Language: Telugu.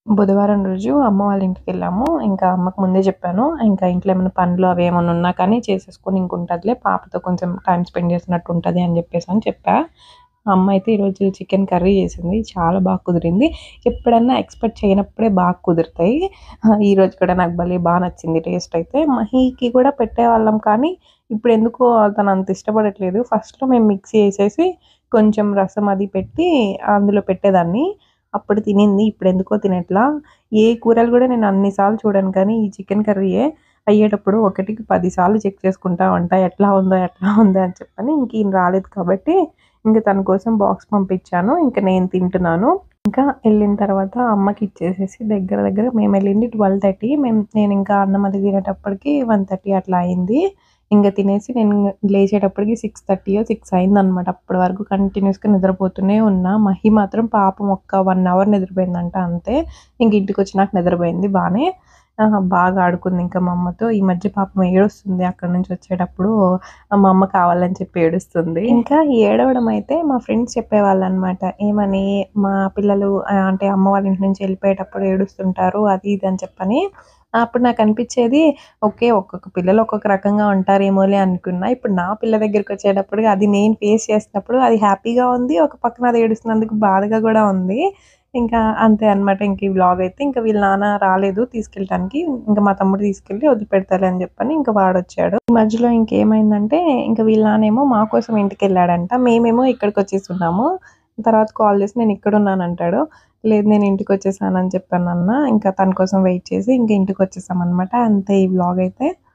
బుధవారం రోజు అమ్మ వాళ్ళ ఇంటికి వెళ్ళాము ఇంకా అమ్మకు ముందే చెప్పాను ఇంకా ఇంట్లో ఏమైనా పనులు అవి ఏమైనా ఉన్నా కానీ చేసేసుకొని ఇంక ఉంటుందిలే పాపతో కొంచెం టైం స్పెండ్ చేసినట్టు ఉంటుంది అని చెప్పేసి అని చెప్పా అమ్మ అయితే ఈరోజు చికెన్ కర్రీ చేసింది చాలా బాగా కుదిరింది ఎప్పుడన్నా ఎక్స్పెక్ట్ చేయనప్పుడే బాగా కుదురుతాయి ఆ, ఈ రోజు కూడా నాకు భలే బాగా నచ్చింది టేస్ట్ అయితే మహీకి కూడా పెట్టేవాళ్ళం కానీ ఇప్పుడు ఎందుకో తను అంత ఇష్టపడట్లేదు ఫస్ట్లో మేము మిక్సీ వేసేసి కొంచెం రసం అది పెట్టి అందులో పెట్టేదాన్ని అప్పుడు తినింది ఇప్పుడు ఎందుకో తినట్లా ఏ కూరలు కూడా నేను అన్నిసార్లు చూడను కానీ ఈ చికెన్ కర్రీయే అయ్యేటప్పుడు ఒకటికి పది సార్లు చెక్ చేసుకుంటా ఉంటా ఎట్లా ఉందో ఎట్లా ఉందో అని చెప్పని ఇంక ఈయన రాలేదు కాబట్టి ఇంకా తన కోసం బాక్స్ పంపించాను ఇంకా నేను తింటున్నాను ఇంకా వెళ్ళిన తర్వాత అమ్మకి ఇచ్చేసేసి దగ్గర దగ్గర మేము వెళ్ళింది ట్వెల్వ్ థర్టీ మేము నేను ఇంకా అన్నం అది తినేటప్పటికి వన్ థర్టీ అట్లా అయింది ఇంకా తినేసి నేను లేచేటప్పటికి సిక్స్ థర్టీయో సిక్స్ అయింది అనమాట అప్పటి వరకు కంటిన్యూస్గా నిద్రపోతూనే ఉన్నా మహి మాత్రం పాపం ఒక్క వన్ అవర్ నిద్రపోయిందంట అంతే ఇంక ఇంటికి వచ్చినాక నిద్రపోయింది బాగానే ఆహా, బాగా ఆడుకుంది ఇంకా మా అమ్మతో ఈ మధ్య పాపం ఏడుస్తుంది అక్కడ నుంచి వచ్చేటప్పుడు మా అమ్మ కావాలని చెప్పి ఏడుస్తుంది ఇంకా ఈ ఏడవడం అయితే మా ఫ్రెండ్స్ చెప్పేవాళ్ళు అనమాట ఏమని మా పిల్లలు ఆ, అంటే అమ్మ వాళ్ళ ఇంటి నుంచి వెళ్ళిపోయేటప్పుడు ఏడుస్తుంటారు అది ఇది అని చెప్పని అప్పుడు నాకు అనిపించేది ఓకే ఒక్కొక్క పిల్లలు ఒక్కొక్క రకంగా ఉంటారేమోలే అనుకున్నా ఇప్పుడు నా పిల్ల దగ్గరికి వచ్చేటప్పుడు అది నేను ఫేస్ చేసినప్పుడు అది హ్యాపీగా ఉంది ఒక పక్కన అది ఏడుస్తున్నందుకు బాధగా కూడా ఉంది ఇంకా అంతే అన్నమాట ఇంక ఈ వ్లాగ్ అయితే ఇంకా వీళ్ళ నాన్న రాలేదు తీసుకెళ్ళటానికి ఇంకా మా తమ్ముడు తీసుకెళ్ళి వదిలిపెడతారు అని చెప్పని ఇంకా వాడు వచ్చాడు ఈ మధ్యలో ఇంకేమైందంటే ఇంకా వీళ్ళ నాన్నేమో మా కోసం ఇంటికి వెళ్ళాడంట మేమేమో ఇక్కడికి వచ్చేస్తున్నాము తర్వాత కాల్ చేసి నేను ఇక్కడ ఉన్నాను అంటాడు లేదు నేను ఇంటికి వచ్చేసాను అని చెప్పాను అన్న ఇంకా తన కోసం వెయిట్ చేసి ఇంకా ఇంటికి వచ్చేసాం అనమాట అంతే ఈ వ్లాగ్ అయితే